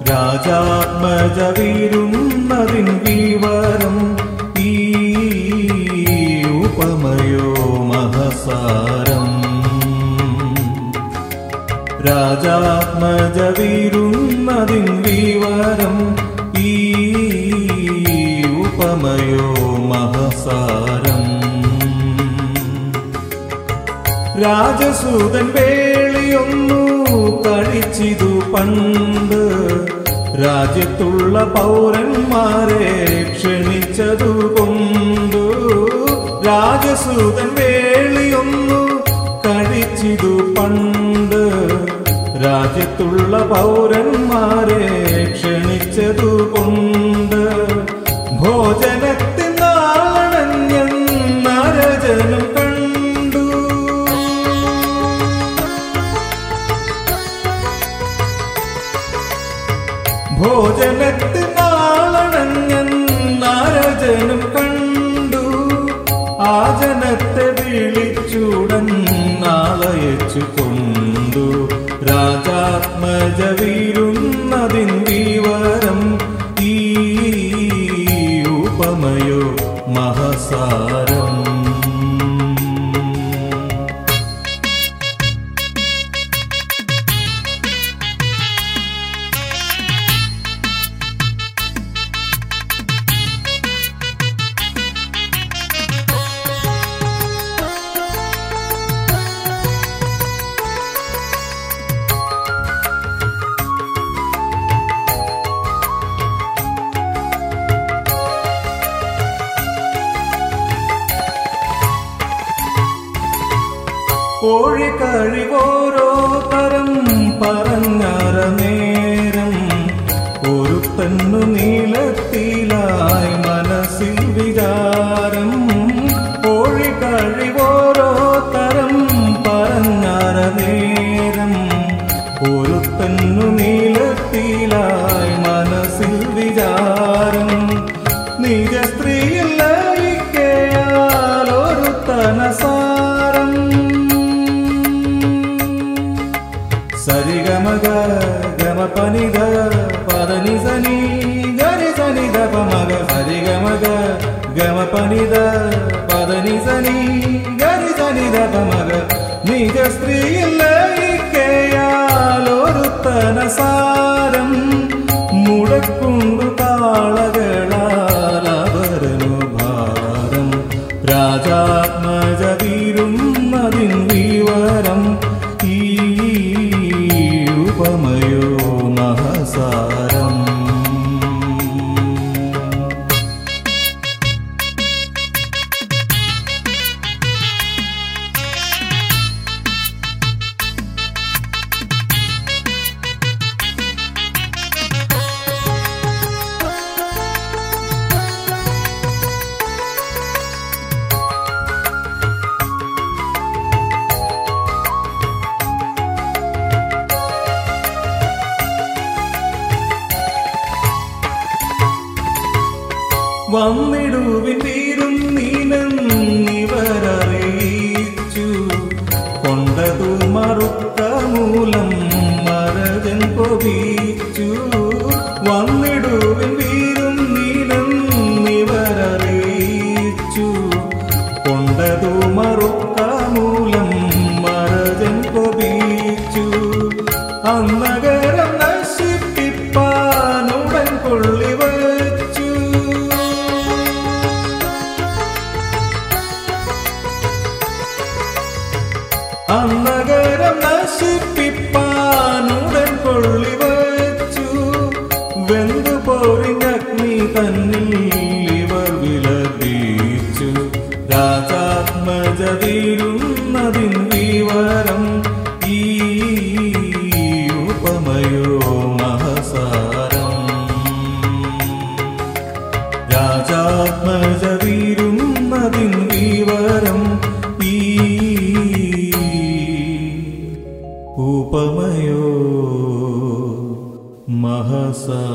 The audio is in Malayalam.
രാജാത്മജ വീരുന്നതിൻ വിവരം ഈ ഉപമയോ മഹസാരം രാജാത്മജ വീരുന്നതിൻ വിവരം ഈ ഉപമയോ മഹസാരം രാജസൂതൻ വേളിയൊന്നു കഴിച്ചിതു പണ്ട് രാജ്യത്തുള്ള പൗരന്മാരെ ക്ഷണിച്ചതു കൊണ്ടു രാജസൂതൻ വേളിയൊന്നു കഴിച്ചിതു പണ്ട് രാജ്യത്തുള്ള പൗരന്മാരെ ക്ഷണിച്ചതു കൊണ്ട് ഭോജനത്തിനാളണഞ്ഞെന്നരജനം കണ്ടു ഭോജനത്തിനാളണഞ്ഞെന്നരജനം കണ്ടു ആ ജനത്തെ വിളിച്ചുടൻ നാളയച്ചു കൊണ്ടു രാജാത്മജ വീരുന്നതിൻ വിവരം ഈ ഉപമയോ മഹസാരം കോഴി കഴിവോരോ തരം പറഞ്ഞറ നേരം ഒരു തന്നു നീളത്തിലായി മനസ്സിൽ വിചാരം കോഴി കഴിവോരോ തരം പറഞ്ഞറ നേരം ഒരു തന്നു നീളത്തിലായി മനസ്സിൽ വിചാരം നിജ സ്ത്രീയിൽ ലയിക്കയാൽ ഒരു തനസാരം സരിഗമഗ ഗമ പനിത പദനി സനി ഗരി സനി ദപ മഗ സരിഗമഗ ഗമ പനിത പദനി സനി ഗരി സനി ദപ മഗ നിജ സ്ത്രീയിൽ ലയിക്കയാലൊരു തനസാരം മുടക്കുണ്ടു താളകളാൽ അവരനു ഭാരം രാജാത്മജ വീരുന്നതിൻ വിവരം ഈ ഉപമയോ മഹസാരം വന്നിടുവിൻ വീരും നീനം ഇവരറിയിച്ചു കൊണ്ടതു മറുക്ക മൂലം മരജൻ കൊതിച്ചു വന്നിടുവിൻ വീരും നീനം ഇവരറിയിച്ചു കൊണ്ടതു മറുക്ക മൂലം മരജൻ കൊതിച്ചു അന്നകരം നശിപ്പിപ്പാനുടൻ കൊള്ളിവച്ചു അന്നകരം നശിപ്പിപ്പാനുടൻ കൊള്ളിവച്ചു വെന്തു പോരിഞ്ഞഗ്നി തന്നിൽ ഇവർ വിലപിച്ചു രാജാത്മജ വീരുന്നതിൻ വിവരം ഈ ഉപമയോ മഹസാരം രാജാത്മജ വീരുന്നതിൻ വിവരം ഈ ഉപമയോ മഹസാരം